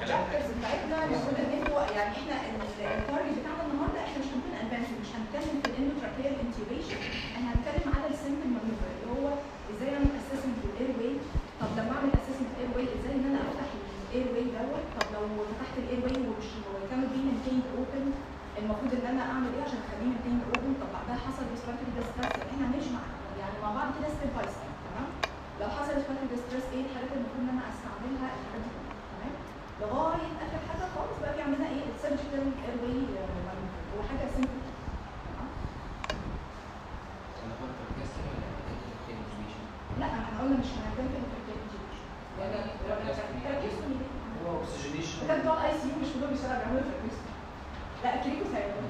الشابترز بتاعتنا المفروض ان انتوا يعني احنا التارجت بتاعنا النهارده احنا مش هنكون ادفانس مش هنتكلم في الاندوتراكيال انتيبيشن احنا هنتكلم على السيمبل مانوفر اللي هو ازاي اعمل اسسمنت للاير واي طب لما اعمل اسسمنت للاير واي ازاي ان انا افتح الاير واي دوت طب لو فتحت الاير واي ومش وكان بي مينتيند اوبن المفروض ان انا اعمل ايه عشان اخليه مينتيند اوبن طب بعدها حصل ريسبيرتوري ديستريس احنا هنمشي مع يعني مع بعض كده ستيب باي ستيب تمام لو حصل ريسبيرتوري ديستريس ايه الحاجات اللي المفروض ان انا استعملها الحاجات دي كلها تمام لغايه اخر حاجه خالص بقى بيعملها ايه السيرجيكال اير واي هو حاجه سيمبل لا احنا قلنا مش هنتكلم في التركيز هو اوكسجينيشن كان بتوع الاي سي يو مش كلهم بيشتغلوا بيعملوا تركيز لا كريكو هيعملوا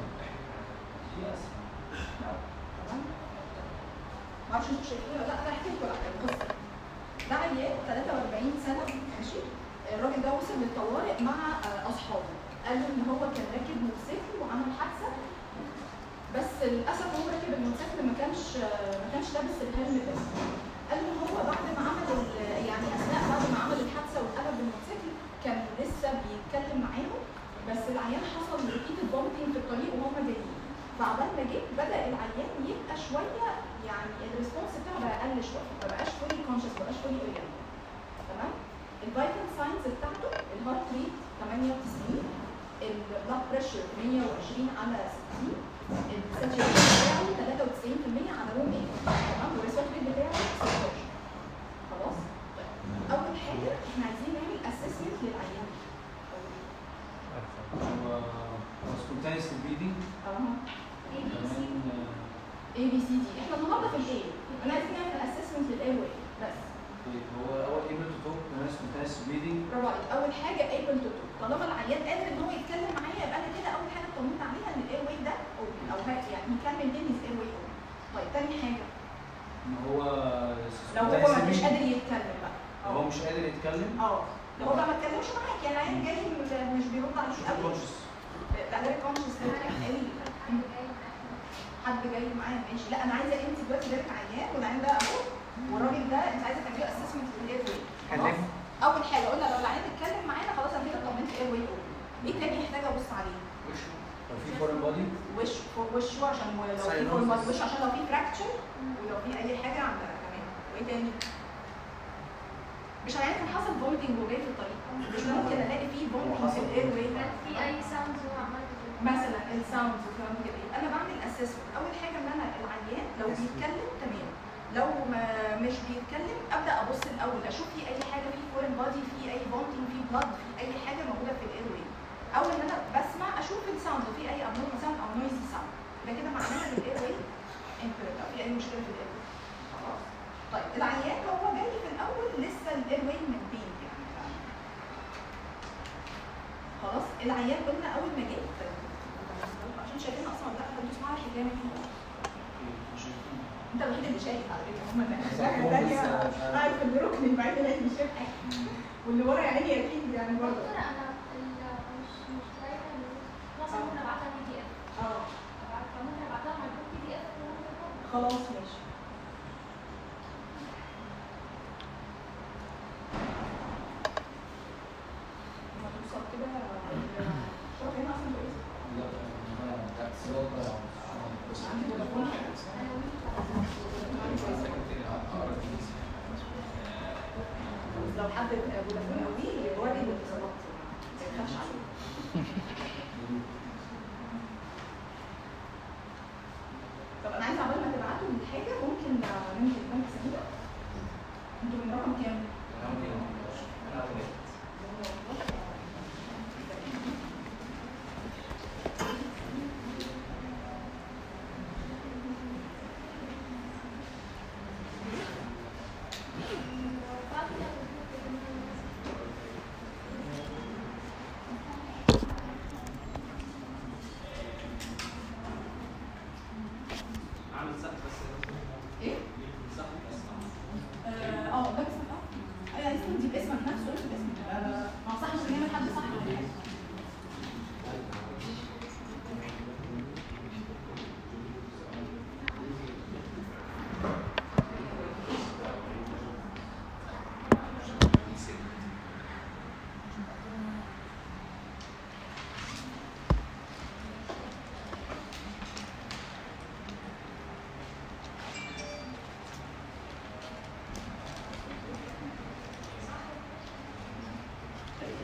تمام معرفش انتوا شايفين ولا لا انا هحكي لكم على القصه ده عيان 43 سنه ماشي الراجل ده وصل للطوارئ مع آه، اصحابه قال له ان هو كان راكب موتوسيكل وعمل حادثه بس للاسف هو راكب الموتوسيكل ما كانش آه، ما كانش لابس الهلم ده قال له هو بعد ما عمل ال- يعني اثناء بعد ما عمل الحادثه واتقلب بالموتوسيكل كان لسه بيتكلم معاهم بس العيان حصل ريبيتد فوميتنج في الطريق وهم جايين فعبال ما جه بدا العيان يبقى شويه يعني الريسبونس بتاعه بقى اقل شويه ما بقاش فولي كونشس ما بقاش فولي اورينت تمام الفيتال ساينز بتاعته الهارت ريت 98 البلاد بريشر 120 على 60 الساتوريشن بتاعه 93% على روم 8 تمام والريسبونس ريت بتاعه 16 خلاص طيب اول حاجه احنا عايزين نعمل اسسمنت للعيان هو سبونتانيوس بريدنج اه كمان اي بي سي دي احنا النهارده في الاي انا عايزين نعمل اسسمنت للاي واي بس طيب هو اول ايبل تو توك كمان سبونتانيوس بريدنج برافو عليك اول حاجه able to talk طالما العيان قادر ان هو يتكلم معايا يبقى انا كده اول حاجه اطمنت عليها ان الاير واي ده open او هات يعني يكمل بين الاير واي open طيب تاني حاجه ان هو لو هو spontaneous مش breathing. قادر يتكلم بقى لو هو مش قادر يتكلم اه لو هو بقى ما اتكلمش معاك يعني العيان جاي مش- مش بيرد على شيء قوي كونشس لا غير كونشس حد جاي معايا ماشي لا انا عايزه انت دلوقتي جالك عيان والعيان ده اهو والراجل ده انت عايزه تعملي اسسمنت للاير واي خلاص كلمه. اول حاجه قلنا لو العيان اتكلم معانا خلاص انا كده طمنت اير واي ايه تاني محتاجه ابص عليه لو في فورن بودي وش وشه عشان لو في Cyanosis. فورمات وش عشان لو في فراكتشر ولو في اي حاجه عندنا كمان وايه تاني مش العيان كان حصل فوميتنج وهو جاي في الطريق مش ممكن الاقي فيه فوميتنج في الاير واي كان في اي ساوندز هو عمال مثلا الساوندز والكلام كده يبقى انا بعمل اسسمنت اول حاجه ان انا العيان لو بيتكلم تمام لو ما مش بيتكلم ابدا ابص الاول اشوف في اي حاجه في فورين بادي في اي بونتنج في بلاد في اي حاجه موجوده في الاير واي او ان انا بسمع اشوف الساوند لو في اي ابنورمال ساوند او نويزي ساوند يبقى كده معناها ان الاير واي امبيرد او في اي مشكله في الاير واي خلاص طيب العيان هو جاي في الاول لسه الاير واي مبين يعني خلاص العيان قلنا اول ما جه عشان شايفين اصلا لا انتوا بتسمعوا الحكايه من انت الوحيد اللي شايف على فكره هم الثانيه قاعد في الركن البعيد اللي مش شايف حاجه واللي ورا يا عيني اكيد يعني برضه دكتور انا ال- مش مش لاقيه ال- خلاص أنا ممكن ابعتها بي دي اف اه فممكن ابعتها مع الجروب بي دي اف خلاص ماشي لما توصل كده شوف هنا اصلا كويس عندي فودافون لو حد فودافون قوي يوري الاتصالات ما يخافش عليه طب انا عايزه عبال ما تبعتوا الحاجه ممكن ننزل بنك سريع انتوا من رقم كام؟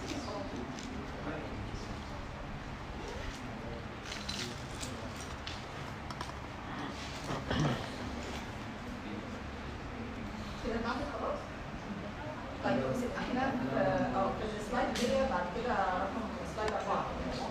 كده بعد خلاص طيب بس احنا في اه في السلايد دي بعد كده رقم سلايد اربعه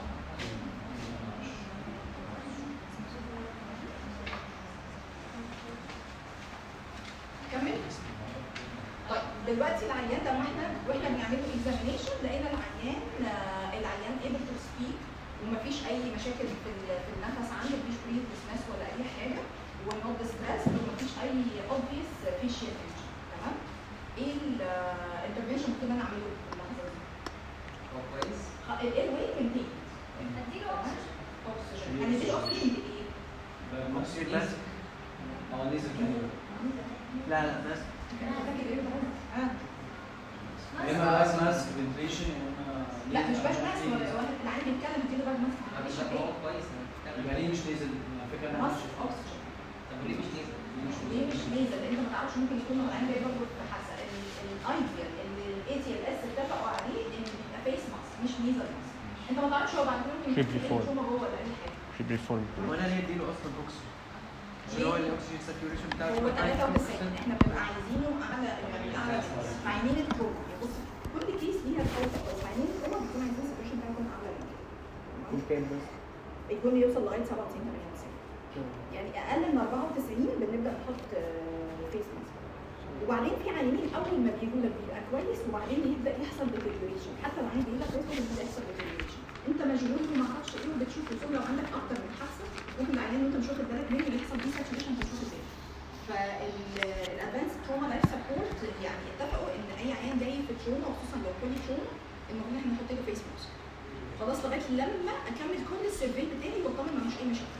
كمل طيب دلوقتي العيان ده ما احنا واحنا بنعمل له اكزامينيشن لقينا العيان آه، العيان able to speak ومفيش اي مشاكل في ال- في النفس عنده مفيش بريد ديسمس ولا اي حاجه ونوت ستريس ومفيش اي اوبفيس فيشيال تمام ايه الانترفنشن ممكن انا اعمله في اللحظه دي؟ هو كويس الاير واي كونتين اديله اكسجين اكسجين هنديله اكسجين بايه؟ مصري ماسك اه نزل تاني لا لا ماسك انا فاكر ايه ده؟ اه يا اما باك ماسك فنتريشن يا اما لا مش باك ماسك ولا واحد العيان بيتكلم كده باك ماسك انا مش مفيش هو ايه؟ كويس انا بتكلم. يبقى ليه مش نزل على فكره انا ماسك اكسجين طب وليه مش نازل؟ ليه مش ليه نزل مش نازل؟ لان انت ما تعرفش ممكن يكون العيان جاي برضه في حاسه الايديال اللي الاي تي ال اس اتفقوا عليه ان يبقى فيس ماسك مش نيزل ماسك انت ما تعرفش هو بعد كده ممكن يكون Triple في fold. تروما جوه ولا اي حاجه في بريفورم وانا ليه اديله اصلا اوكسجين عشان هو الاكسجين ساتوريشن بتاعه هو 93 احنا بنبقى عايزينه اعلى يعني اعلى معينين التروما بص كل كيس ليها الخوف بس معينين التروما بيكون عايزين السيتويشن بتاعه يكون اعلى من كده كل كام بس يكون يوصل لغايه 97 98 يعني اقل من 94 بنبدا نحط فيس ماسك وبعدين في عيانين اول ما بيجوا لك بيبقى كويس وبعدين يبدا يحصل ديتيريوريشن حتى العيان بيجي لك كويس وبيبدا يحصل ديتيريوريشن انت مشغول وما اعرفش ايه وبتشوف وصول لو عندك اكتر من حادثه ممكن العيان وانت مش واخد بالك منه بيحصل دي ساتوريشن تشوفه تاني فالادفانس تروما لايف سبورت يعني اتفقوا ان اي عيان جاي في تروما وخصوصا لو كل تروما المفروض احنا نحط له فيس ماسك خلاص لغايه لما اكمل كل السيرفي بتاعي واطمن ما فيش اي مشاكل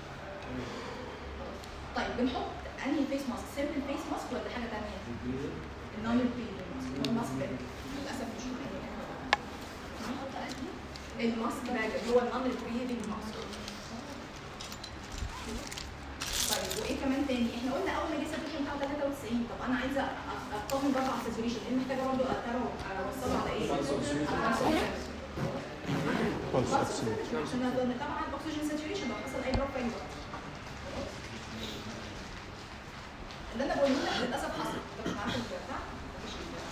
طيب بنحط انهي فيس ماسك سيمبل فيس ماسك ولا حاجه ثانيه النون بريدنج ماسك هو الماسك باج للاسف مش معايا نحط قد الماسك باج اللي هو النون بريدنج ماسك طيب وايه كمان تاني احنا قلنا اول ما جه ساتوريشن بتاعه 93 طب انا عايزه أ- اطمن برضه على الساتوريشن ايه محتاجه برضه اتابعه اوصله على ايه؟ Pulse oxymeter. Pulse oxymeter عشان نتابع على الاكسجين ساتوريشن لو حصل اي دروب في اي وقت اللي انا بقوله لك للاسف حصل ده مش عارفه البتاع مفيش البتاع.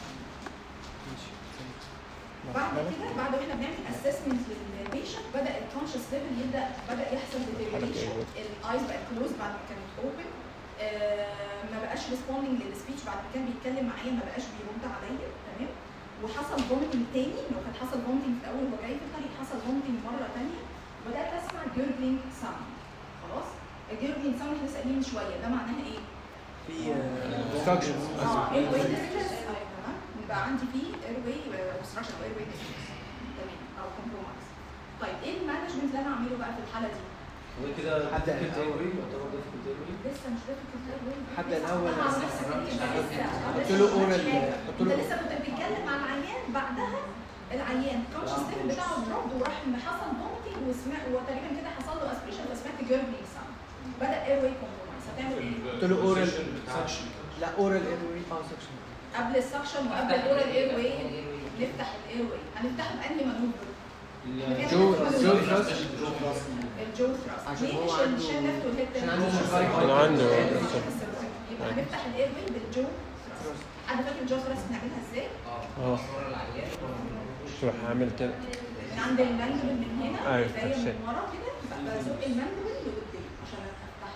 بعد كده بعد ما احنا بنعمل اسسمنت للبيشنت بدا الكونشس ليفل يبدا بدا يحصل ديتيريشن الايز بقت كلوز بعد ما كانت اوبن ما بقاش ريسبوندنج للسبيتش بعد ما كان بيتكلم معايا ما بقاش بيرد عليا تمام وحصل فومتنج تاني لو كان حصل فومتنج في الاول وهو جاي في الطريق حصل فومتنج مره تانيه بدات اسمع جيرجلينج ساوند خلاص الجيرجلينج ساوند احنا سالين من شويه ده معناها ايه؟ في obstructions اه اير واي تمام يبقى عندي فيه اير واي اوبستراكشن او اير واي تمام او كومبرومايز طيب ايه المانجمنت اللي انا اعمله بقى في الحاله دي؟ هو كده حد difficult الأول. airway يعتبر difficult airway لسه مش difficult air way. حتى لسه الأول أنا لسه لسه ما لسه قلت لسه له ما عملتش oral- حاجة. قلت انت له- لسه كنت بتتكلم مع العيان بعدها العيان كونشس ليفل بتاعه دروب وراح حصل فومتنج وسمع وتقريبا كده حصل له اسبريشن فسمعت جيربلينج ساوند بدا اير واي كومبرومايز هتعمل ايه؟ قلت له اورال لا اورال ايروي اه سكشن قبل السكشن وقبل الاورال اير واي نفتح الاير واي هنفتحه بانهي مانوفر؟ جو جو تراست الجو ثراست عشان ليه هو مش عنده- الشين ليفت والهيد عشان ليفت؟ عنده cervical. كان عنده يبقى هنفتح الاير واي بالجو ثراست حد فاكر الجو ثراست بنعملها ازاي؟ اه صور العيان تروح عامل كده من عند المندبل من هنا أيوة، بداية تفسير. من ورا كده بزق المندبل لقدام عشان افتح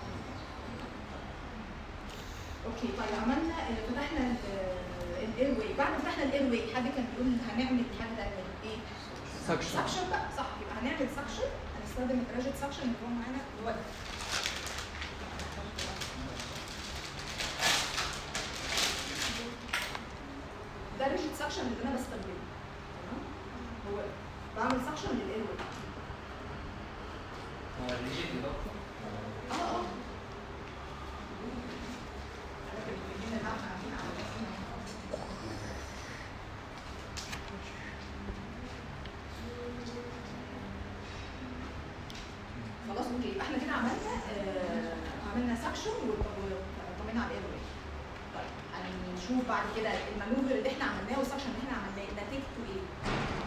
اوكي طيب عملنا فتحنا الاير واي بعد ما فتحنا الاير واي حد كان بيقول هنعمل حاجه تانية ايه؟ سكشن سكشن بقى صح يبقى هنعمل سكشن هنستخدم الراجل سكشن اللي هو معانا دلوقتي ده الريجيد سكشن اللي انا بستخدمه تمام هو بعمل سكشن للاير واي هو الريجيت يا دكتور اه اه أنا كنت بجيب المعنى عارفين على نفسنا. خلاص اوكي يبقى احنا كده عملنا آه عملنا سكشن وطمنا على الاير طيب هنشوف بعد كده المانوفر اللي احنا عملناه والسكشن اللي احنا عملناه نتيجته ايه؟ السلايد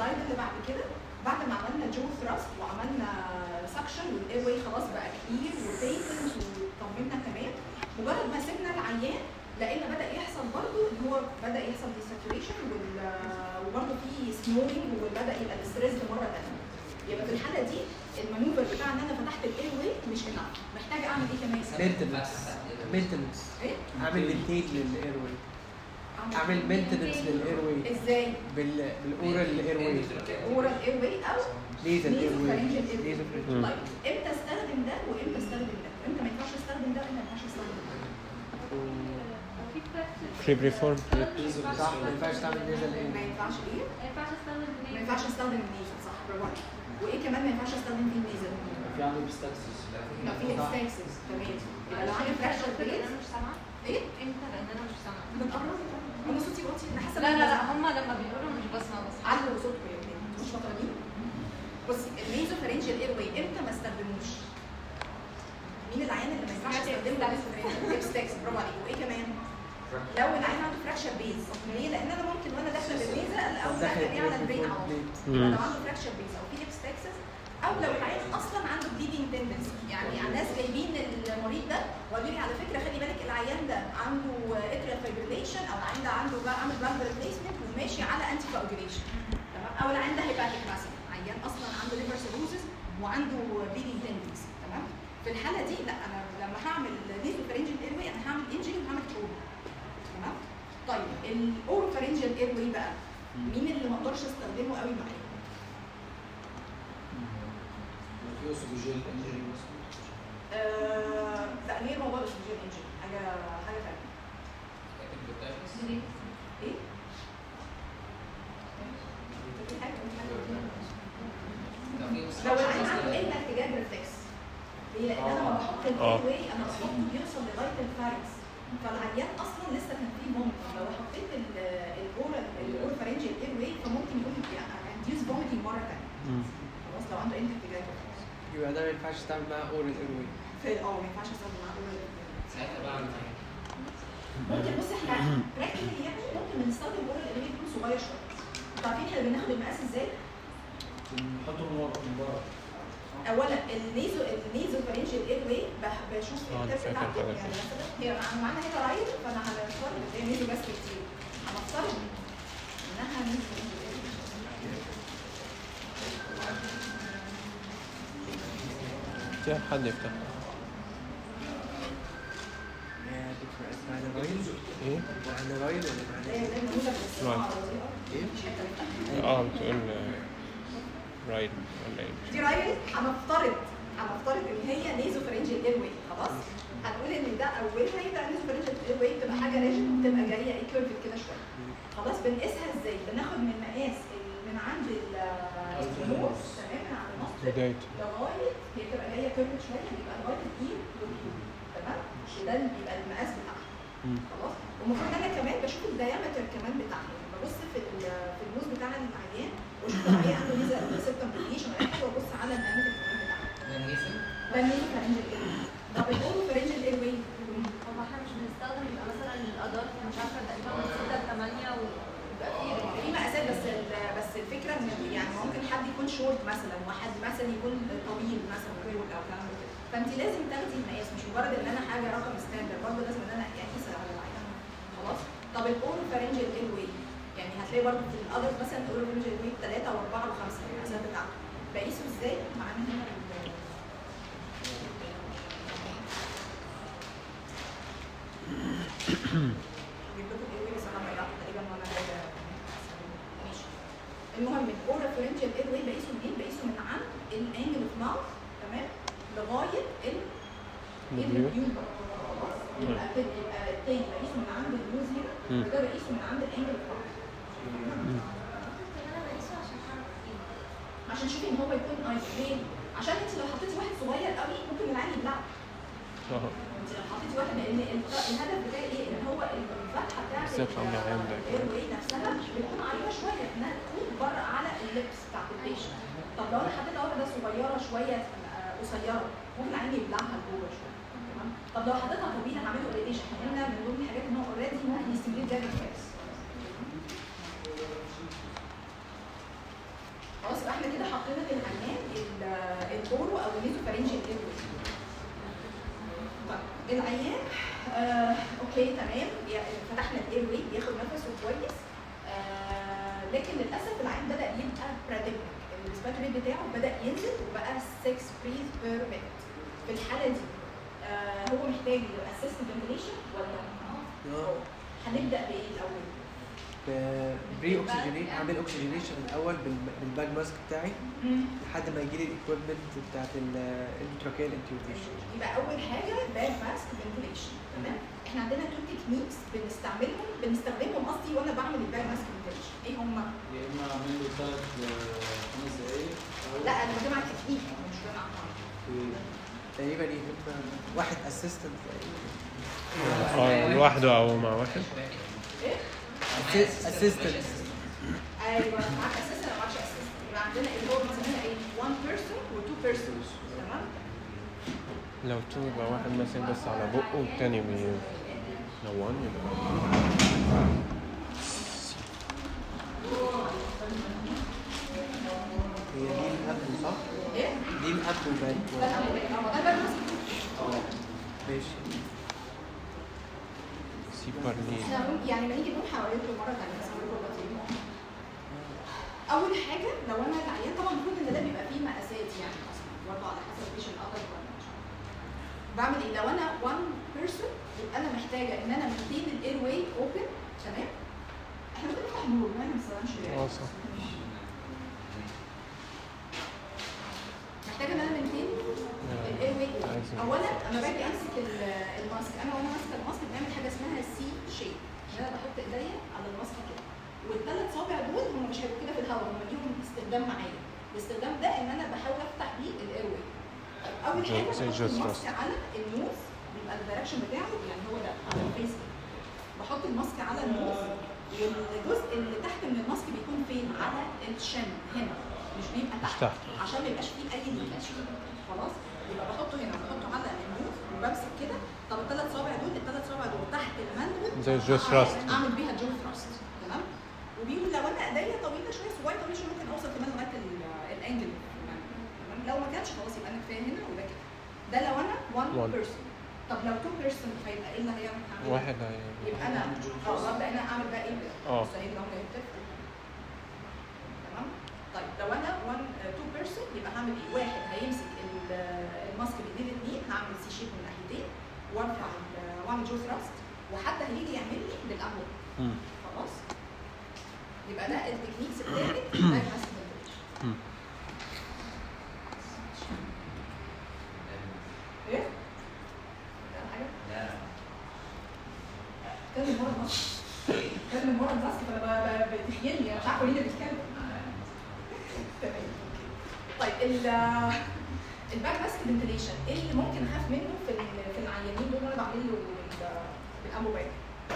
السلايد اللي بعد كده بعد ما عملنا جو ثراست وعملنا سكشن والاير واي خلاص بقى كتير وبيتنت وطمنا تمام مجرد ما سيبنا العيان لقينا بدا يحصل برضه ان هو بدا يحصل ديساتوريشن وبرضه في سنورنج وبدا يبقى الستريس مره ثانيه يبقى في الحاله دي المانوفر بتاع ان انا فتحت الاير واي مش انف محتاجه اعمل ايه كمان؟ مينتنس مينتنس ايه؟ اعمل مينتين للاير واي اعمل مينتنس للاير واي ازاي؟ بال بالاورال اير واي اورال اير واي او ليزر اير واي Nasopharyngeal airway. ليزر مم. طيب امتى استخدم ده وامتى استخدم ده؟ امتى ما ينفعش استخدم ده وامتى ما ينفعش استخدم ده؟ في براكتس بري بريفورم صح ما ينفعش تعمل ليزر ما اير ينفعش ايه؟ ما ينفعش استخدم ما ينفعش استخدم النيزل صح برافو عليك. وايه كمان ما ينفعش استخدم فيه النيزل؟ في عنده بستاكسس لو في اكستاكسس تمام يبقى لو عندي فراكشر بيز انا مش سامعه ايه؟ امتى لان انا مش سامعه بتقرب انا صوتي واطي انا حاسه لا إن لا أنا لا هم لما بيقولوا مش بسمع بس علوا صوتكم يا ابني مش فاطرين بصي النيزو فارنجيال اير واي امتى ما استخدموش؟ مين العيان اللي ما ينفعش استخدمه ابستكس برافو عليك وايه كمان؟ لو العيان عنده فراكشر بيز ليه؟ لان انا ممكن وانا داخله بالنيزل او داخله بيه على البرين على طول يبقى لو عنده فراكشر بيز او في ابستكسس او لو العيان اصلا عنده بليدنج تندنسي يعني الناس جايبين المريض ده وقالوا لي على فكره خلي بالك العيان ده عنده اتريال فايبريليشن او العيان ده عنده بقى عامل فالف ريبليسمنت وماشي على انتي كواجوليشن تمام او العيان ده هيباتيك مثلا عيان اصلا عنده ليفر سيروزس وعنده بليدنج تندنسي تمام في الحاله دي لا انا لما هعمل نيزو فارنجيال اير واي انا هعمل انجري وهعمل تروما تمام طيب الاورو فارنجيال اير واي بقى مين اللي ما اقدرش استخدمه قوي معايا في اسوفيجيال انجري آه، لا غير موضوع الاكسجين انجن حاجه حاجه ثانيه ايه؟ في حاجه في حاجه لو العين عنده الا اتجاه ريفلكس ليه؟ لان انا لما بحط آه. الاي واي انا بحطه بيوصل لغايه الفارنكس فالعيان اصلا لسه كان فيه مومنت لو حطيت الاورال الاورال فارنجيال اير واي فممكن يقوم انديوس فوميتنج مره ثانيه خلاص لو عنده انت اتجاه ريفلكس يبقى ده ما ينفعش تعمل معاه اورال اير واي في اه ما ينفعش استخدم معاه oral airway. ساعتها بقى اعمل ايه؟ ممكن بص احنا براكتيكالي يعني ممكن بنستخدم اورال اير يكون صغير شويه انتوا عارفين احنا بناخد المقاس ازاي؟ بنحطه من ورا من بره اولا النيزو النيزو فارنجيال اير واي بشوف اه، التب فاكر بتاعته حضرتك. يعني مثلا هي مع- معانا هنا رايل فانا هنفترض زي نيزو بس كتير هنفترض انها نيزو فارنجيال اير في حد يفتح يا دكتور اسمها رايل ايه؟ معنى رايل ولا معنى زي ايه؟ زي النموذج بس رايل. ايه؟ مش حته بتاعتها. اه بتقول رايد ولا ايه؟ دي رايل هنفترض هنفترض ان هي نيزو فارنجيال اير واي خلاص هنقول ان ده اولها يبقى نيزو فارنجيال اير واي بتبقى حاجه ريجن بتبقى جايه ايه كيرفد كده شويه خلاص بنقيسها ازاي بناخد من مقاس ال- من عند ال- النص تمام من عند النص بدايته لغايه هي بتبقى جايه كيرفد شويه بيبقى لغايه الايد واليد تمام وده اللي بيبقى المقاس بتاعها مم. خلاص والمفروض ان انا كمان بشوف الدايمتر كمان بتاعها يعني ببص في ال- في النوز بتاع العيان واشوف لو العيان عنده ميزه سيركمفليشن ولا حاجه وابص على الدايمتر كمان بتاعها ده نيسن ده النيزو فارنجيال اير طب الاورو فارنجيال اير واي طب احنا مش بنستخدم يبقى مثلا الادلت مش عارفه تقريبا من 6 ل 8 و بيبقى في في مقاسات بس ال- بس الفكره ان يعني ممكن حد يكون شورت مثلا وحد مثلا يكون طويل مثلا طويل او كلام من كده فانت لازم تاخدي المقاس مش مجرد ان انا حاجه رقم ستاندر برضه لازم ان انا اقيس على العيان خلاص طب الاورو فارنجيال اير واي يعني هتلاقي برضه في الادلت مثلا الاورو فارنجيال اير واي 3 و4 و5 المقاسات بتاعته بقيسه ازاي؟ معانا هنا ال- جبت لكم الاير واي بس انا ضيعت تقريبا وانا جايه ماشي المهم الاورا فرنجيال اير واي بقيسه منين؟ بقيسه من عند الانجل اوف ماوث تمام لغايه ال الفيو اليوبر خلاص يبقى كده- يبقى التاني بقيسه من عند النوز هنا مم. وده بقيسه من عند الانجل اوف ماوث انا بقيسه عشان اعرف ايه عشان تشوفي ان هو يكون ايس ليه؟ عشان انت لو حطيتي واحد صغير قوي ممكن العين يبلعه اه انت لو حطيتي واحد لان الف- الهدف بتاعي ايه؟ ان هو الفتحه بتاعت الثقة من العين ده. الاير واي نفسها بتكون عريضه شويه انها تكون بره على اللبس بتاعت البيشنت طب لو انا حطيت واحده صغيره شويه آه، قصيره ممكن العين يبلعها لجوه شويه تمام طب لو حطيتها طويله هعمله اوريديشن احنا قلنا من ضمن الحاجات ان هو اوريدي ممكن يستمر ده كويس خلاص يبقى احنا كده حطينا للعيان ال- البورو او النيزوفارنجيال ايروي طيب العيان آه اوكي تمام يا- فتحنا الايروي ياخد نفسه كويس آه لكن للاسف العيان بدا يبقى براديكتيك الريسبيراتوري ريت بتاعه بدا ينزل وبقى 6 بريث بير مينت في الحاله دي آه هو محتاج اسيست فنتيليشن ولا اه هنبدا بايه الاول؟ بري اوكسجينيت اعمل اوكسجينيشن الاول بال- بالباك ماسك بتاعي لحد ما يجي لي الاكويبمنت بتاعت الانتراكيال انتيوبيشن يبقى اول حاجه باك ماسك فنتيليشن تمام احنا عندنا تو تكنيكس بنستعملهم بنستخدمهم قصدي وانا بعمل الباك ماسك فنتيليشن ايه هم يا اما اعمل له ثلاث خمس دقايق او لا انا بتكلم على التكنيك مش بتكلم على الطعم. تقريبا يا اما واحد اسيستنت اه لوحده او مع واحد ايه اسيستنت ايوه معاك اساسا او معكش اساسا يبقى عندنا اللي هو بنسميها ايه 1 بيرسون و2 بيرسونز تمام لو تو يبقى واحد ماسك بس على بقه والتاني بي لو وان يبقى هي دي الابو صح؟ ايه دي الابو باك ده الأول. اه ده الباك ماسك اه ماشي سيبرلين احنا ممكن- يعني ما نيجي نقول حواليكم مره ثانيه بس هقول لكم دلوقتي. اول حاجه لو انا العيان طبعا المفروض ان ده بيبقى فيه مقاسات يعني اصلا برضه على حسب البيشنت اقدر ولا مش عارفة. بعمل ايه لو انا 1 بيرسون يبقى انا محتاجه ان انا مدين الاير واي اوبن تمام احنا ممكن نفتح نور ما نستخدمش اه صح محتاجه ان انا مدين الاير واي عايز- اولا اما باجي امسك ال- الماسك انا وانا ماسكه الماسك بنعمل حاجه اسمها سي شيب ان انا بحط ايديا على الماسك كده والثلاث صوابع دول هم مش هيبقوا كده في الهواء هم ليهم استخدام معايا الاستخدام ده ان انا بحاول افتح بيه الاير واي اول زي- حاجه زي بحط just الماسك على النوز بيبقى الدايركشن بتاعه يعني هو ده على الفيس كده. بحط الماسك على النوز والجزء اللي تحت من الماسك بيكون فين على الشن هنا مش بيبقى مش تحت تحت عشان ما يبقاش فيه اي ليكاج خلاص يبقى بحطه هنا بحطه على النوز وبمسك كده طب الثلاث صوابع دول الثلاث صوابع دول تحت المندل زي الجو ثراست. اعمل بيها جو ثراست تمام وبيقول لو انا ايديا طويله شويه صغيره طويله شويه ممكن اوصل كمان لغايه ال- الانجل اللي في المندل. تمام لو ما كانش خلاص يبقى انا كفايه هنا وده كده ده لو انا 1 One. بيرسون طب لو 2 بيرسون هيبقى ايه اللي هيعمل هعمل إيه؟ واحد هي يبقى انا اه ببدا انا اعمل بقى ايه اه. بص اهي الجمله هي بتفتح تمام طيب لو انا 1 2 بيرسون يبقى هعمل ايه واحد هيمسك ال- الماسك بايديه الاثنين هعمل سي شيب من ناحيتين وارفع ال- واعمل جو ثراست وحد هيجي يعمل لي بالقهوه مم. خلاص يبقى ده التكنيكس بتاعت باك ماسك مم. ايه؟ ده حاجه لا كلم مرة مصر كلم مرة مصر فانا ب- ب- بتخيلني انا مش عارفه مين اللي بيتكلم تمام طيب ال الباك ماسك فنتليشن ايه اللي ممكن اخاف منه في ال- في العيانين دول وانا بعمل له بال- بالامبو باك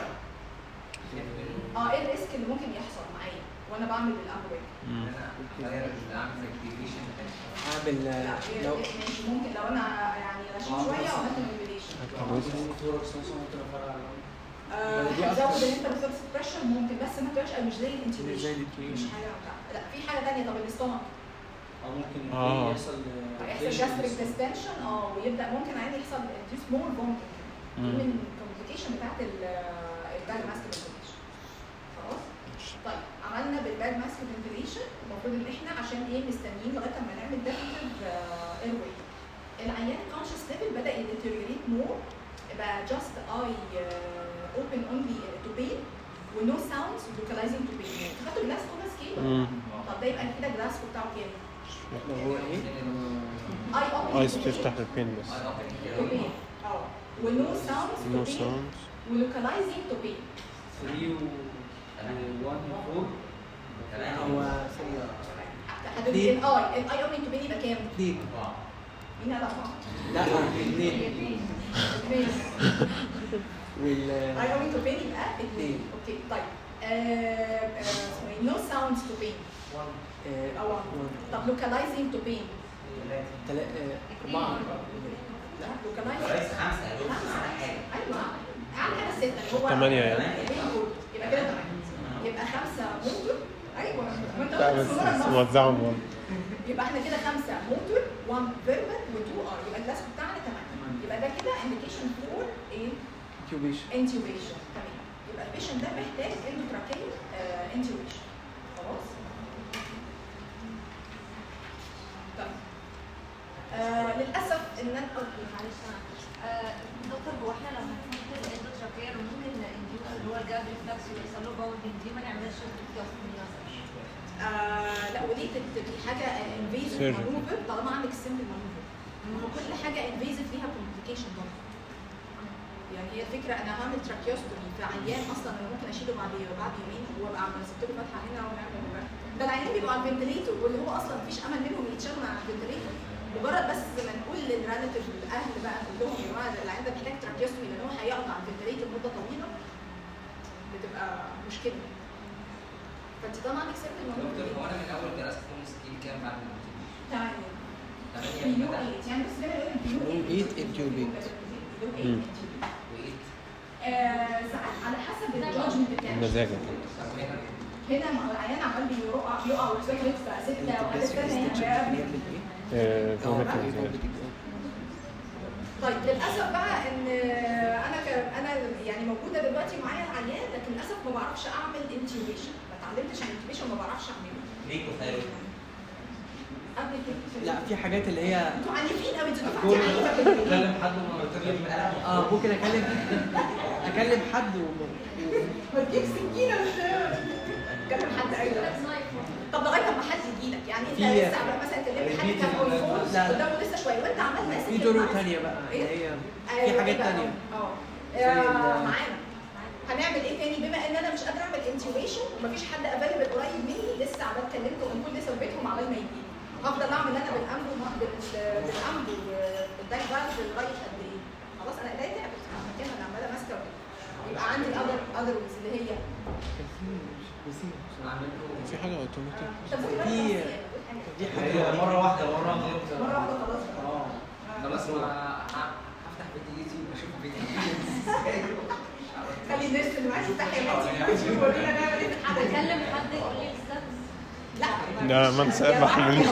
اه ايه الريسك اللي ممكن يحصل معايا وانا بعمل بالامبو باك مم. انا اعمل اكتيفيشن اعمل لا آه، إيه- لو إيه- ماشي ممكن لو انا يعني غشيم شويه وعملت فنتليشن هتحبس ثوركس مثلا ممكن افرع على دي هتزود الانترسبس بريشر ممكن بس ما تبقاش مش زي مش الانتيبيشن زي مش الانتيبيشن. حاجه لا في حاجه ثانيه طب الاستومك او ممكن آه. يحصل هيحصل جاستريك ديستنشن اه ويبدا ممكن عادي يحصل induce more vomiting دي مم. من الكومبليكيشن بتاعت الباج ماسك فنتيليشن خلاص طيب عملنا بالباج ماسك فنتيليشن المفروض ان احنا عشان ايه مستنيين لغايه اما نعمل ديفينيتيف اير واي العيان الكونشس ليفل بدا يديتيريوريت مور بقى جاست اي اوبن اونلي تو بين ونو ساوندز لوكاليزنج تو بين خدتوا جلاس اوفر سكيل مم. طب ده يبقى كده جلاس بتاعه كام؟ لو هو ايه اي اوبن ايس بتفتح البين بس تو بين اه ونو ساوندز تو نو بين ساوندز ولوكاليزنج تو بين 3 و 1 و 4 هو ثانية هتقولي الاي الاي اوبن تو بين يبقى كام؟ اثنين مين قال اربعه؟ لا اثنين اثنين وال اي اوبن تو بين يبقى اثنين اثنين. اوكي طيب آه، آه، اسمه ايه؟ نو ساوندز تو بين آه، او طب لوكاليزنج تو بين تلا- آه، أربعة لا لوكاليزنج كويس خمسه يا دكتور خمسة. على حاجه ايوه اعلى حاجه سته اللي هو تمانية يعني. يبقى كده تمام يبقى خمسه موتور ايوه ما انت لا قلت بس الصورة بس النص. وزعهم برضه يبقى احنا كده خمسه موتور 1 فيربال و2 ار يبقى الكلاس بتاعنا تمام يبقى ده كده انديكيشن فور ايه انكيوبيشن انتيوبيشن تمام يبقى البيشنت ده محتاج اندوتراكيال انتيوبيشن خلاص طيب آه للاسف ان انا أوكي، معلش آه، دكتور هو احنا لو هنحط الاندوتراكير ممكن نديله اللي هو الجاب ريفلكس ويحصل له باوندنج دي ما نعملش الكيوستمي مثلا آه لا ودي تت- دي حاجه انفيزيف Surgery. مانوفر طالما عندك السمبل مانوفر وكل حاجه انفيزيف ليها كومبليكيشن برضه يعني هي الفكره انا هعمل تراكيوستومي في عيان اصلا انا ممكن اشيله بعد بعد يومين وابقى عم سبت له فتحه هنا ونعمل ده العيان بيبقوا على الفنتليتور واللي هو اصلا مفيش امل منهم يتشالوا من على الفنتليتور مجرد بس ما نقول للريلاتيف الاهل بقى كلهم يا جماعه ده العيان ده محتاج تراكيوستومي لان هو هيقعد على الفنتليتور مده طويله بتبقى مشكله فانت طبعا عندك سمبل دكتور مانوفر هو انا من الاول درست فون سكيل كام بعد ما تمام تمانية بيو بدأ 8 يعني بس كده نقول بيو بيو 8 intubate. بيو 8 مم. intubate. وايت آه، ساعات على حسب الجادجمنت بتاعك مزاجك طب هنا هنا مع العيان عمال بيقع يقع ويفتكر يدفع سته وحاجات البيسك ثانيه ستيتش هنا بيعمل ايه؟ آه، اه فوميتنج بيعمل زيادة. طيب للاسف بقى ان انا ك... انا يعني موجوده دلوقتي معايا العيان لكن للاسف ما بعرفش اعمل انتيوبيشن ما اتعلمتش عن الانتيوبيشن ما بعرفش اعمله ليكو ثايرويد قبل كده لا في حاجات اللي هي انتوا عنيفين قوي انتوا أكون- دفعتي عنيفه كلم حد من تجيب المنطقة قلم اه ممكن اكلم اكلم حد و... ما تجيب سكينه مش كلم حد ايوه طب لغايه اما حد يجي لك يعني انت في- لسه عمال مثلا كلمت حد كان اون فون لا. قدامه لسه شويه وانت عمال ماسك في طرق الماوس. تانية بقى اللي إيه؟ هي في حاجات تانية اه زي آه، ال- معانا هنعمل ايه تاني بما ان انا مش قادره اعمل انتيويشن ومفيش حد افيلبل قريب مني لسه عمال كلمته ونقول لسه في بيتهم عمال ما يجي هفضل اعمل انا بالامر وما- بال- بالامر والدايت فالف لغايه قد ايه خلاص انا ايديا تعبت على المكان انا عماله ماسكه يبقى عندي الاذر اذر اللي هي كان في نسيت عامل له في حاجة اوتوماتيك طب ممكن بقى في- تفصيل. دي هي حاجة مرة واحدة مرة واحدة مره واحده خلاص اه خلاص ما ه- هفتح فيديو يوتيوب اشوف فيديو خلي الناس اللي معاك تفتح يا ورينا نعمل ايه في الحدث اكلم حد يقول لي الستاتس لا ده ما نسامح منه.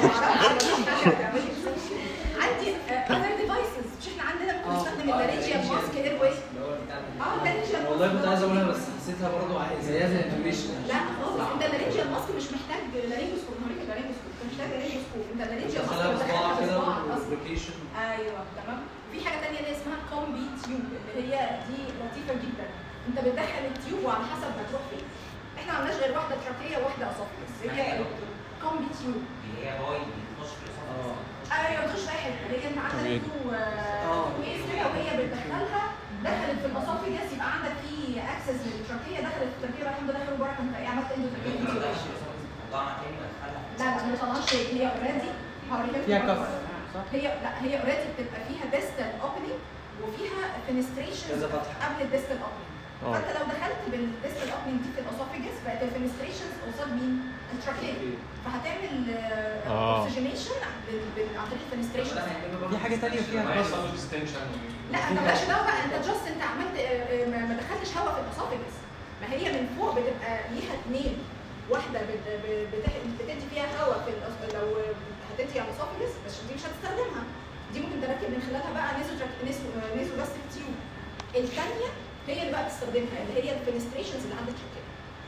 عندي اذر ديفايسز مش احنا عندنا ممكن آه. نستخدم اللارينجيال ماسك اير واي اللي هو بتاع اه اللارينجيال والله كنت عايز اقولها بس حسيتها برضه زيها زي الانتويشن لا خالص انت اللارينجيال ماسك مش محتاج لارينجوسكوب هوريك اللارينجوسكوب انت مش محتاج لارينجوسكوب انت اللارينجيال ماسك خلاها بصباعها بتدخلها في كده صباعك اصلا وبلوكيشن ايوه تمام في حاجه ثانيه اللي اسمها كومبي تيوب اللي هي دي لطيفه جدا انت بتدخل التيوب وعلى حسب هتروح فين احنا ما عملناش غير واحده تراكيه وواحده اسوفيس هي كومبي تيوب اللي هي باي بتخش في الصف. ايوه مش رايح هي انت عندك طبيعي. تو آه. ويز كده وهي بتدخلها دخلت في الاسوفيجاس يبقى عندك في اكسس للتراكيه دخلت في التراكيه الحمد لله دخلوا بره كنت عملت اندوتراكيه طلعنا تاني ودخلها لا لا ما طلعش هي اوريدي هوريها فيها لك كف مرة. صح؟ هي لا هي اوريدي بتبقى فيها ديستال اوبننج وفيها فينستريشن كذا فتحة. قبل الديستال اوبننج اه فانت لو دخلت بالديستال اوبننج دي في الاسوفيجاس بقت الفينستريشنز قصاد مين؟ التراكيه فهتعمل آه. اوكسجينيشن عن طريق الفينستريشن في حاجة تانية فيها كف لا انت مالكش دعوه بقى انت جاست انت عملت آه، آه، ما ما دخلتش هواء في الاسوفيجس ما هي من فوق بتبقى ليها اثنين واحده بت- ب- بتح- بتدي فيها هواء في الأس- لو هتدي على الاسوفيجس بس دي مش هتستخدمها دي ممكن تركب من خلالها بقى نيزو نيزو نيزو جاستريك تيوب الثانيه هي اللي بقى بتستخدمها اللي هي الفينستريشنز اللي عندك كده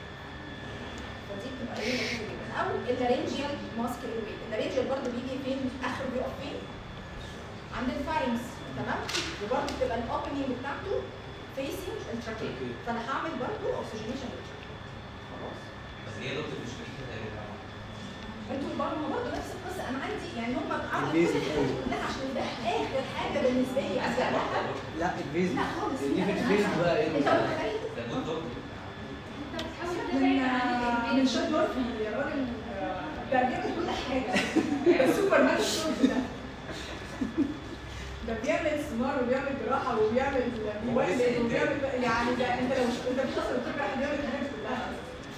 فدي بتبقى ايه لطيفة جدا او اللارنجيال ماسك ايروي اللارنجيال برضه بيجي فين اخر بيقف فين عند الفارنكس تمام وبرضه بتبقى الاوبننج بتاعته فيسنج التراكيه أوكي. فانا هعمل برضه اوكسجينيشن للتراكيه خلاص بس هي دكتور مش فاكره تقريبا انتوا برضه ما برضه نفس القصه انا عندي يعني هم عملوا كل البيزك الحاجات دي كلها عشان ده اخر حاجه بالنسبه لي اسالها لا البيز لا خالص دي في الفيس بقى ايه انت متخيل ده جود دكتور انت بتحاول من تبعد عن من شوت مورفي يا راجل آه، ده بيعمل كل حاجه ده سوبر مان الشورت ده ده بيعمل سمار وبيعمل جراحه وبيعمل موالد وبيعمل يعني ده انت لو مش انت مش اصلا بتبقى واحد بيعمل الحاجات كلها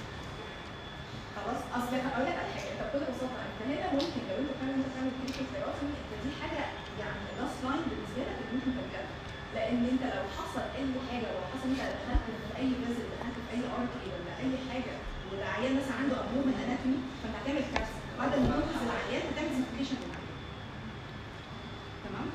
خلاص اصل هقول لك على حاجه انت بكل بساطه انت هنا ممكن لو انت فعلا انت بتعمل كلينيكال ثيرابي انت دي حاجه يعني لاست لاين بالنسبه لك اللي ممكن ترجعها لان انت لو حصل اي حاجه لو حصل انت دخلت في اي فيزل دخلت في اي ارتري ولا اي حاجه والعيان مثلا عنده ابنورمال اناتومي فانت هتعمل كارثه بدل ما تنقذ العيان هتعمل سيمبليشن للعيان تمام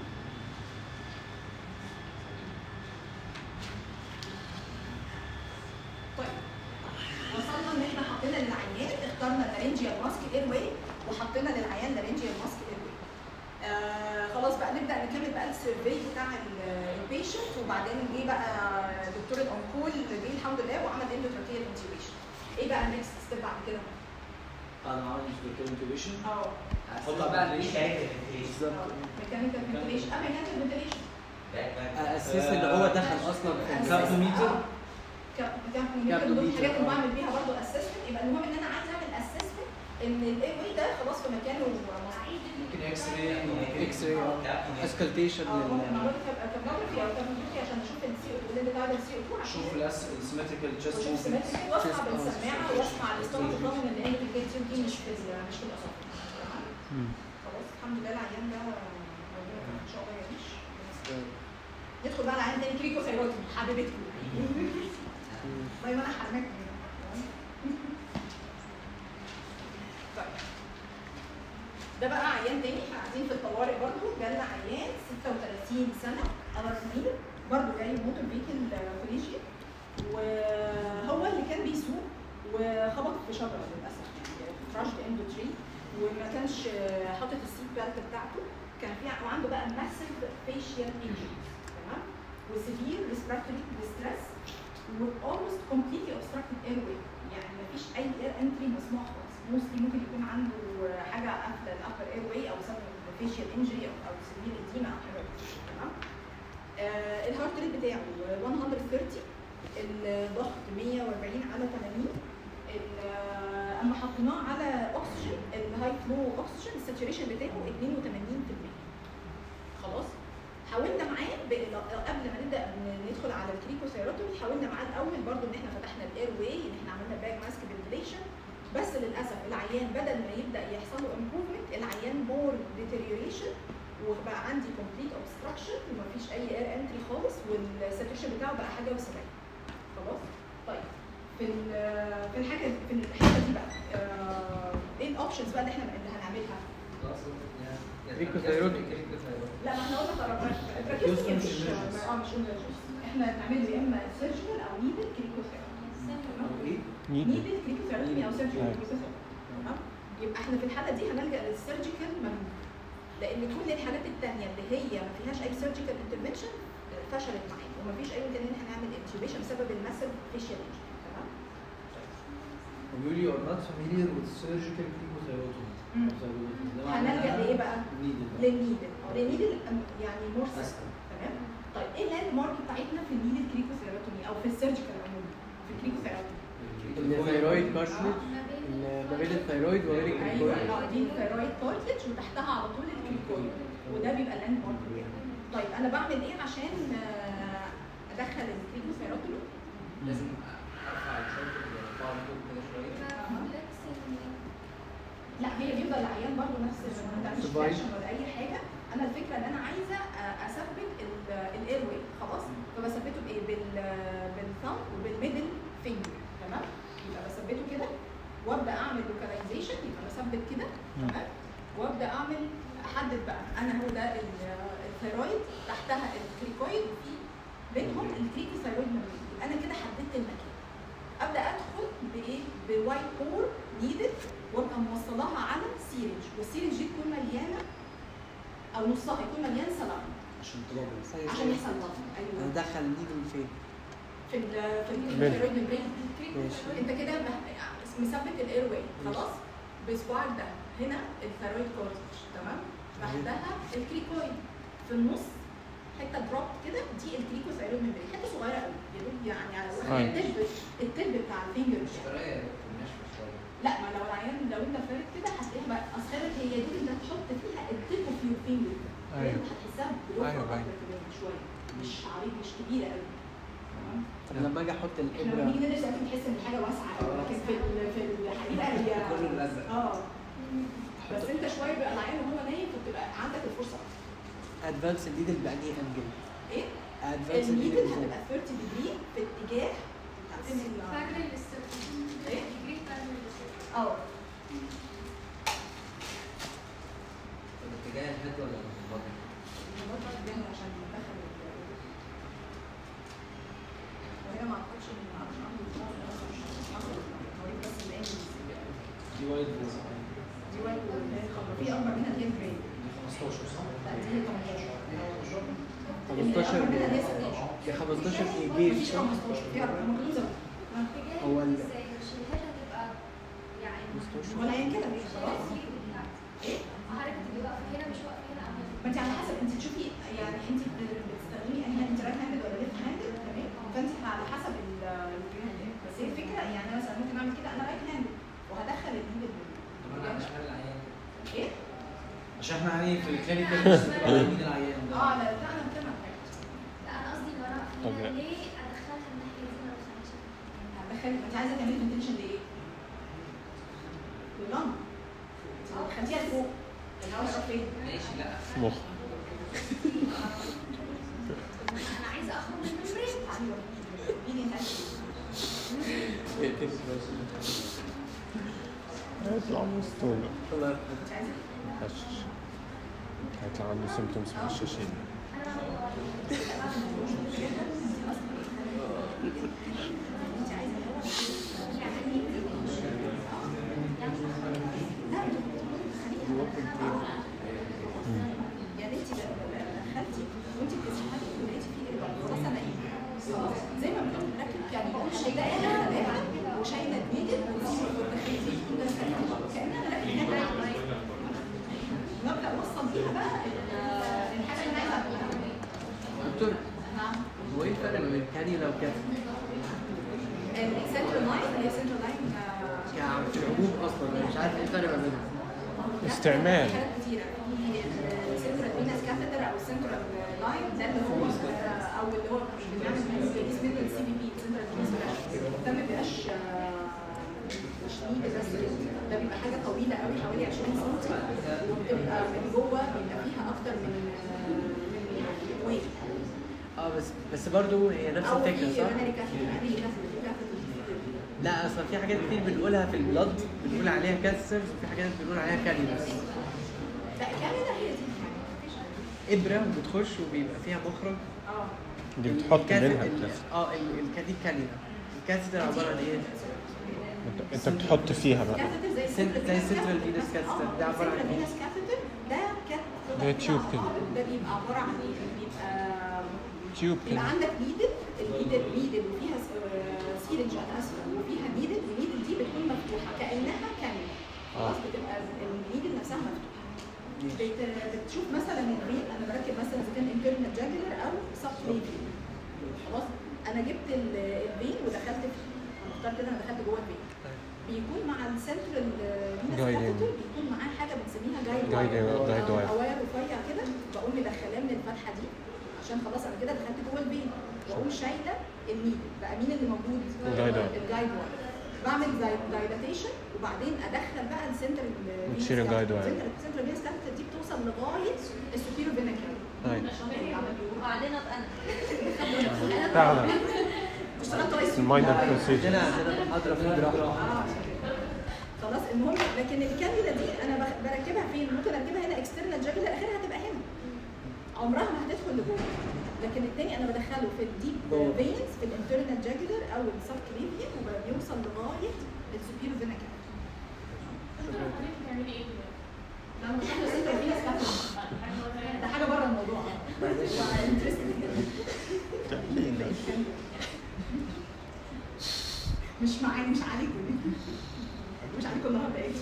طيب وصلنا ان احنا حطينا للعيان اخترنا لارنجيال ماسك اير واي وحطينا للعيان لارنجيال ماسك اير واي آه خلاص بقى نبدا نكمل بقى السيرفي بتاع البيشنت وبعدين جه بقى دكتور الانكول جه الحمد لله وعمل اندوتراكيال انتيبيشن ايه بقى النكست ستيب بعد كده؟ بعد ما عملت انتوبيشن اه هحط بقى بالظبط ميكانيكال فنتيليشن اه ميكانيكال فنتيليشن اساس ان هو دخل اصلا في ال- كابتوميتر كميكانيكال دول الحاجات اللي بعمل بيها برضه اسسمنت يبقى المهم ان انا عايز اعمل اسسمنت ان الاي واي ده خلاص في مكانه مظبوط ممكن اكس راي اكس راي اسكالتيشن اه ممكن اعمل كابنوجرافي او كابنوجرافي عشان اشوف السي او 2 اللي بتاع السي او 2 شوف عشان السيمتريكال تشيست واشوف سيمتري واسمع بالسماعه واسمع الاسطوانه الضامن ان هي الجيت تيوب دي مش في ال- مش في الاسطوانه تمام خلاص الحمد لله العيان ده ربنا ان شاء الله يعيش ندخل بقى على عيان تاني كريكو ثيرويد حبيبتكم والله ما انا حرماكم طيب ده بقى عيان تاني احنا قاعدين في الطوارئ برضه جالنا عيان 36 سنه ارنيل برضه جاي موتور فيكل كوليجي وهو اللي كان بيسوق وخبط في شجره للاسف يعني فراشد اندو تري وما كانش حاطط السيت بيلت بتاعته كان في وعنده بقى ماسيف فيشيال انجريز تمام وسيفير ريسبيرتوري ديستريس واولموست كومبليتلي اوبستراكتد اير واي يعني مفيش اي اير انتري مسموح خالص موستلي ممكن يكون عنده حاجه قافله الابر اير واي او سبب فيشيال انجري او او سيفير اديما او حاجه كده، تمام آه الهارت ريت بتاعه 130 الضغط 140 على 80 ال- آه، اما حطيناه على اكسجين الهاي فلو اكسجين الساتوريشن بتاعه 82% خلاص حاولنا معاه ب- قبل ما نبدا ن- ندخل على الكريكوثيرابي حاولنا معاه الاول برضو ان احنا فتحنا الاير واي ان احنا عملنا باك ماسك فنتيليشن بس للاسف العيان بدل ما يبدا يحصل له امبروفمنت العيان مور ديتيريوريشن وبقى عندي كومبليت اوبستراكشن ومفيش اي اير انتري خالص والساتوريشن بتاعه بقى حاجه و70 خلاص طيب في ال- في الحاجه في الحته دي بقى آه، ايه الاوبشنز بقى اللي احنا اللي هنعملها ريكوثيرودي. لا ما احنا قلنا قررناش التراكيوستومي مش اه مش emergency. احنا بنعمله يا اما سيرجيكال او نيدل كريكوثيرابي ايه؟ نيدل كريكوثيرابي او سيرجيكال أيوة. كريكوثيرابي تمام يبقى احنا في الحاله دي هنلجا للسيرجيكال ممنوع لان كل الحالات الثانيه اللي هي ما فيهاش اي سيرجيكال انترفنشن فشلت معانا وما فيش اي امكانيه ان احنا نعمل انتيوبيشن بسبب الماسيف فيشيال تمام بيقول لي are not familiar with surgical chemotherapy. مم. هنلجا لايه بقى؟ Needed. للنيدل للنيدل أم- يعني مور أسهل. تمام طيب ايه اللاند مارك بتاعتنا في النيدل كريكوثيرابي او في السيرجيكال عموما في الكريكوثيرابي الثيرويد كارتلج ما بين الثيرويد وما بين الكريكويد ايوه اه دي الثيرويد كارتلج وتحتها على طول الكريكويد وده بيبقى اللاند مارك بتاعنا طيب انا بعمل ايه عشان آه، ادخل الكريكوثيرابي لازم ارفع الشرط الباور فوق كده شويه لا هي بيفضل العيان برضه نفس ما بتعملش Survive. فلاكشن ولا اي حاجه انا الفكره ان انا عايزه آه، اثبت الاير واي خلاص فبثبته بايه بال بالثumb وبالميدل فينجر تمام يبقى بثبته كده وابدا اعمل لوكاليزيشن يبقى بثبت كده تمام وابدا اعمل احدد بقى انا هو ده ال- الثيرويد تحتها الكريكويد وفي بينهم الكريكوثيرويد ممبرين يبقى انا كده حددت المكان ابدا ادخل بايه بوايت بور نيدل وابقى موصلاها على سيرنج والسيرنج دي تكون مليانه او نصها يكون مليان سلام عشان تضرب عشان يحصل ضغط ايوه هندخل نيدل فين؟ في ال في بين. الثيرويد ممبرين ماشي. انت كده مه- مثبت الاير واي خلاص بصباعك ده هنا الثيرويد كورتكس تمام تحتها الكريكويد في النص حته دروب كده دي الكريكوثيرويد ممبرين حته صغيره قوي يا دوب يعني على أيوة. التب التب بتاع الفينجر مش بتاعك. طريقه ناشفه شويه لا ما لو العيان لو انت فارد كده هتلاقيها بقى اصل هي دي اللي هتحط فيها التب في يور فينجر أيوة. انت هتحسها بلوحه أيوة، أكبر باين. كمان شويه مش عريض مش كبيره قوي تمام طب لما اجي احط احنا لما الابره نيجي ندرس ممكن تحس ان الحاجه واسعه قوي لكن في ال- في الحقيقه هي كله ملزق اه بس انت شويه بيبقى العيان وهو نايم فبتبقى عندك الفرصه ادفانس النيدل بأنهي انجل؟ ايه ادفانس النيدل النيدل هتبقى 30 ديجري في اتجاه فاكرة الاستراتيجية ايه؟ الديجري اه الاتجاه الهيد ولا البطن؟ البطن بيعمل عشان يدخل ال- وهي ما اعتقدش ان ما اعرفش عنده الفاضل بس مش مش حصل هوريك بس الانجلز دي وايد بوز دي وايد اللي هي الخضرا في اكبر منها اللي هي جراي 15 صح؟ لا دي 18 15 اللي اكبر منها اللي هي 16 يا 15 في مفيش جيش 15 فيها مكتوبه هو ال- ازاي مش الهيد هتبقى يعني 15 ولا هي كده خلاص ايه؟ حركة اللي واقفة هنا مش واقفة هنا أو ما انت على حسب انت تشوفي يعني انت بتستخدمي انهي انت رايت هاندد ولا ليفت هاندد تمام فانت على حسب ال بس هي الفكره يعني انا مثلا ممكن اعمل كده انا رايت هاندد وهدخل الايد طب انا على شمال العيان ايه؟ عشان احنا يعني في الكلينيكال مش بتبقى على يمين العيان ده اه لا لا انا بتكلم عن حاجه لا أنا قصدي لو أنا طب واقفة لا. هنا ليه أدخلها الناحية دي لو سمحت؟ هتدخلي انت عايزه تعملي فنتيليشن لايه؟ لللنج انت لو دخلتيها لفوق الهواء هيروح فين؟ ماشي لا مخ أنا عايزة أخرج من الممبرين ايوه مين انت عايزه ايه؟ هيطلع مسطول الله انت عايزه ايه؟ هشش هيطلع عنده سيمتومز هشاشين أنا بعمل انت عايزه الهواء يعني انت دخلتي وانت بتسحبي ولقيتي فيه ايه بقى خلاص انا ايه خلاص زي ما بنقول بنركب يعني بقول شايله ثلاثه وشايله اتنين ودخلتي كان انا راكب نبدا اوصل بيها بقى ال- الحاجه اللي انا عايزه اعملها دكتور نعم هو ايه الفرق بين الكانيولا وكاتب؟ السنترال لاين هي سنترال لاين يعني في العموم اصلا انا مش عارف ايه الفرق ما بينهم استعمال. في حاجات كتيرة في السنترال فينس كاثيتر او السنترال لاين ده اللي هو آه، او اللي هو بنعمل اسمه السي بي بي سنترال فينس ده ما بيبقاش آه، مش نيد بس كده. ده بيبقى حاجه طويله قوي حوالي 20 سم وبتبقى من جوه بيبقى فيها اكتر من آه، من ويت اه بس بس برضه هي نفس او في الفكره صح؟ يورينري كاثيتر يورينري كاثيتر كاثيتر لا اصلا في حاجات كتير بنقولها في البلد بنقول عليها كانسرز وفي حاجات بنقول عليها كانيولاس لا كاميرا هي دي مفيش ابره بتخش وبيبقى فيها مخرج اه دي بتحط الكاث- منها ال- الكاس اه ال- ال- دي كانيولا الكاثيتر عباره عن ايه؟ انت انت بتحط فيها بقى كاثيتر زي سن- زي central venous catheter. ده عبارة عن إيه؟ فينس كاثيتر ده كات ده tube كده. ده بيبقى عباره عن ايه؟ بيبقى تيوب بيبقى كده عندك نيدل النيدل نيدل وفيها سيرنج انا اسفه وفيها نيدل والنيدل دي بتكون مفتوحه كانها كاميرا خلاص بتبقى النيدل نفسها مفتوحه بت- بتشوف مثلا الفين انا بركب مثلا اذا كان انترنال جاجلر او سب ليفي خلاص انا جبت ال- الفين ودخلت في مختار كده انا دخلت جوه الفين بيكون مع السنترال Guiding. بيكون معاه حاجه بنسميها جايد Guiding- guide wire. واير رفيع كده بقوم مدخلاه من الفتحه دي عشان خلاص انا كده دخلت جوه البين واقوم شايله النيدل بقى مين اللي موجود؟ Guide wire. الجايد واير بعمل دايلاتيشن وبعدين ادخل بقى السنتر وتشيل الجايد واير. السنتر فينس كاثيتر دي بتوصل لغايه السوبيرو فينا هاي وبعدين ابقى انا فعلا اشتغلت رئيس الماينر عندنا بروسيجر عندنا محاضره في الجراحه اه خلاص المهم لكن الكانيولا دي انا بخ- بركبها فين؟ ممكن اركبها هنا اكسترنال جاجلر اخرها هتبقى هنا عمرها ما هتدخل لجوه لكن التاني انا بدخله في الديب جوه. فينز في الانترنال جاجلر او السب كليفيا وبيوصل لغايه السوبيرو فينا بتعملي ايه انا مش عارفه السنتر فينس كاثيتر. ده حاجه بره الموضوع معلش. interesting جدا. مش معايا مش عليكم مش عليكم النهارده ايه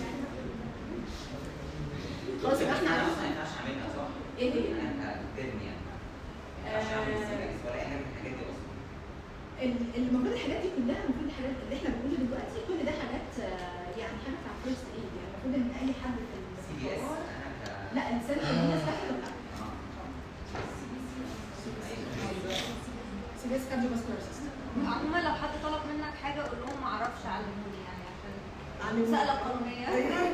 خلاص يبقى احنا ما عرفنا ينفعش اعملها صح؟ ايه هي انا كترم يعني ما ينفعش اعمل سيريس ولا اي حاجه من الحاجات دي اصلا ال- المفروض الحاجات دي كلها المفروض الحاجات اللي احنا بنقولها دلوقتي كل ده حاجات آه، يعني حاجه بتاع فيرست ايد يعني المفروض ان اي حد في سي بي اس الطوارئ انا ك لا السنتر فينس كاثيتر سي بي اس كارديوفاسكولار سيستم عموما لو حد طلب منك حاجه قول لهم ما اعرفش علموني يعني عشان علموني. المساله القانونيه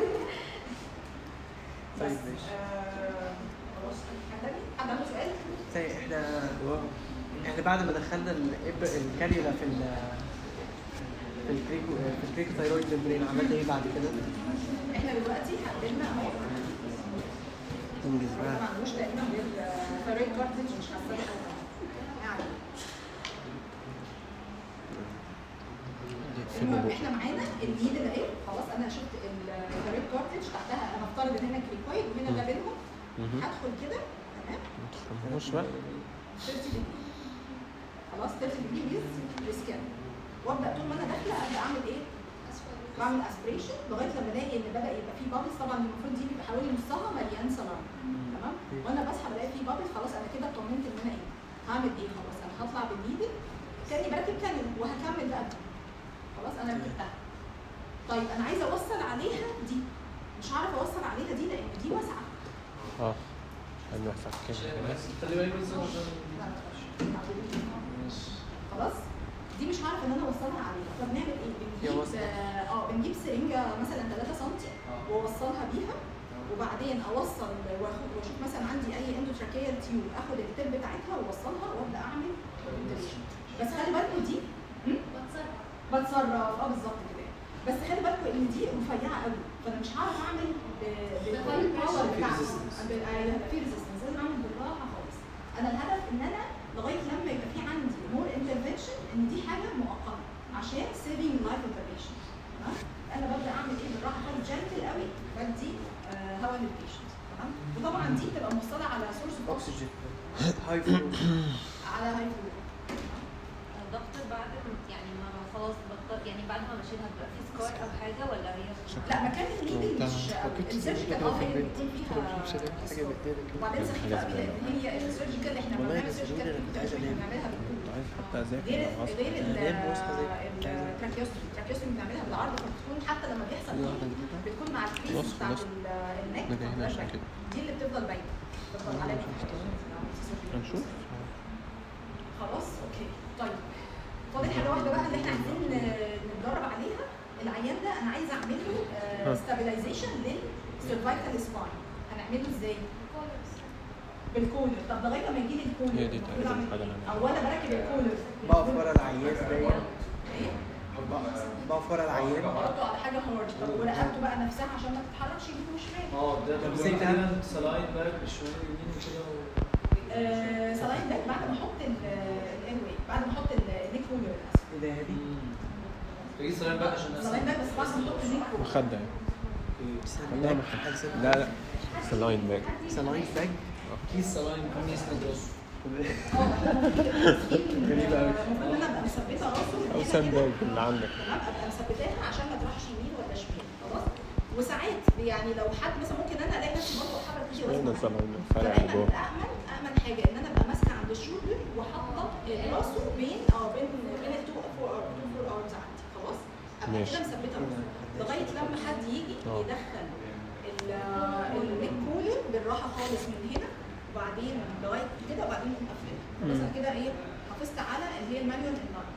بس طيب ماشي آه، خلاص حد تاني؟ حد عنده سؤال؟ طيب احنا احنا بعد ما دخلنا الإب- الكانيولا في ال في الكريكو في الكريكو ثايرويد ممبرين عملت ايه بعد كده؟ احنا دلوقتي حددنا اهو انجز ما بقى عندوش تقريبا غير ثايرويد كارتج مش حاسه يعني المهم احنا معانا النيدل اهي خلاص انا شفت الثايرويد كارتج تحتها انا افترض ان هنا كريكويد وهنا ده بينهم مهم. هدخل كده تمام مش بقى 30 دقيقة خلاص 30 دقيقة ريسكان وابدا طول ما انا داخله ابدا اعمل ايه؟ بعمل اسبريشن لغايه لما الاقي ان بدا يبقى فيه بابلز طبعا المفروض دي بيبقى حوالي نصها مليان سلام تمام وانا بسحب الاقي فيه بابلز خلاص انا كده اطمنت ان انا ايه؟ هعمل ايه خلاص انا هطلع بالنيدل كاني بركب كانيون وهكمل بقى خلاص انا ركبتها طيب انا عايزه اوصل عليها دي مش هعرف اوصل عليها دي لان دي واسعه اه انا فاكر خلي بالك بس عشان خلاص دي مش هعرف ان انا اوصلها عليها طب نعمل ايه هي بنجيب وصلة. اه آه، بنجيب سرنجه مثلا 3 سم واوصلها بيها وبعدين اوصل واخد واشوف مثلا عندي اي اندوتراكيال تيوب اخد التب بتاعتها واوصلها وابدا اعمل ventilation. بس خلي بالكم دي هم؟ بتصرف بتصرف اه بالظبط كده بس خلي بالكم ان دي رفيعه قوي فانا مش هعرف اعمل ب- بالفول باور في بتاعها resistance. ب- آه، هيبقى في ريزيستنس لازم اعمل بالراحه خالص انا الهدف ان انا لغايه لما يبقى في عندي مور انترفنشن ان دي حاجه مؤقته عشان سيفنج لايف اوف ذا بيشنت تمام انا ببدا اعمل ايه بالراحه خالص جنتل قوي بدي آه، هواء للبيشنت تمام وطبعا دي بتبقى موصله على سورس اوف اكسجين هاي فلو على هاي فلو دكتور بعد ما- يعني ما خلاص بطل يعني بعد ما بشيلها بيبقى في سكار او حاجه ولا هي لا مكان النيدل مش السيرجيكال اه هي اللي بيكون فيها حاجه بتضايقك وبعدين سخيفه قوي لان هي السيرجيكال احنا لما والله بنعمل بس سيرجيكال أنا كنت عايز احنا أنام. بنعملها بالطول كنت عايز حتى اذاكر غير مع غير ال أنا نايم بوسط زي- كنت عايز أنام. التراكيوستومي التراكيوستومي بنعملها بالعرض فبتكون حتى لما بيحصل في واحدة healing جديدة. بتكون مع الكريس خلاص، بتاعت خلاص. ال- النك انا جاي هنا عشان باينة. كده دي اللي بتفضل باينه بتفضل علامه هنشوف خلاص اوكي طيب فاضل حاجه واحده بقى اللي احنا عايزين ن- نتدرب عليها العيان ده انا عايزه اعمل له ها. ستابلايزيشن للسيرفايكال سباين هنعمله ازاي؟ كولرز بالكولر طب لغايه لما يجي لي الكولر هي دي المفروض تقريبا أعمل الحاجة اللي إيه؟ أنا- او انا بركب الكولر بقف ورا العيان دايما ايه؟ بقف ورا العيان برضه على حاجه هارد طب ورقبته بقى نفسها عشان ما تتحركش يمين وشمال اه ده طب ده سكة. تقريبا سلاين باك شويه يمين كده و... آه، سلاين باك بعد ما احط الاير واي بعد ما احط النيك كولر ايه ده هادي تجي سلاين باك عشان سلاين باك بس بعد ما احط النيك كولر مخدة يعني سلاين باك لا لا سلاين باك سلاين باك كيس سلاين كيس ندرس اه احنا المفروض المفروض ان انا ابقى مثبته راسه من او هنا ساند كده. باك اللي عندك تمام ابقى مثبتاها عشان ما تروحش يمين ولا شمال خلاص وساعات يعني لو حد مثلا ممكن انا الاقي نفسي برضه اتحرك كتير اشمعنى غصب عني. سلاين فرع فدايما جوه الامن امن حاجه ان انا ابقى ماسكه عند الشولدر وحاطه راسه بين اه بين بين التو فور تو فور ارمز عندي خلاص ابقى ماشي. كده مثبته راسه لغايه لما حد يجي اه. يدخل ال- النيك كولر بالراحه خالص من هنا وبعدين لغايه كده وبعدين نقوم قافلينها خلاص انا كده ايه حافظت على اللي هي المانيوال النار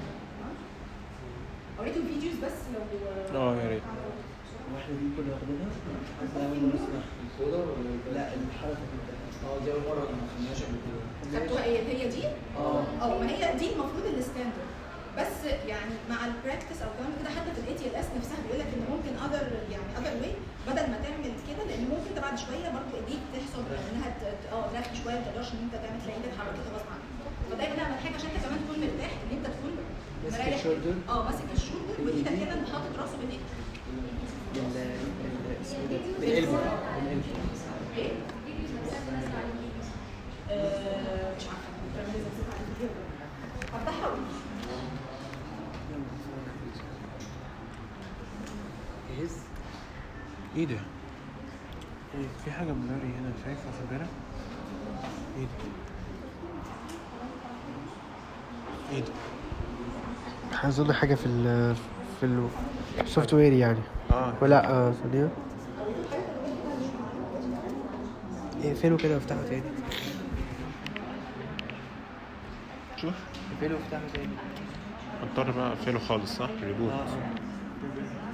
اوريكم فيديوز بس لو اه يا ريت واحنا دي كنا واخدينها بس أنا أول مرة أسمعها. الكولا ولا لا الحركه دي اه دي اول مره ما خدناش قبل كده خدتوها ايه هي دي؟ اه اه ما هي دي المفروض الستاندرد بس يعني مع البراكتس او الكلام كده حتى في الاي تي ال اس نفسها بيقول لك ان ممكن اذر يعني اذر واي بدل ما تعمل كده لان ممكن انت بعد شويه برضه ايديك تحصل انها ت- ت- اه ترخي شويه ما تقدرش ان انت تعمل تلاقي ايدك حركتها غصب عنك فدايما اعمل حاجه عشان انت كمان تكون مرتاح ان انت تكون ماسك مريح الشولدر اه ماسك الشولدر وايدك هنا اللي حاطط راسه بين ايدك بال بال اسمه ده بالقلب بالقلب ايه؟ آه، مش عارفه بتعمل ازاي بصيت على الفيديو هفتحها اقول جهز ايه ده؟ ايه في حاجة بلاري هنا شايف واخد بالك؟ ايه ده؟ ايه ده؟ عايز اقول لك حاجه في ال في السوفت وير يعني اه ولا اه ثانيه اقفله كده وافتحه تاني شوف اقفله وافتحه تاني اضطر بقى اقفله خالص صح؟ ريبوت اه اه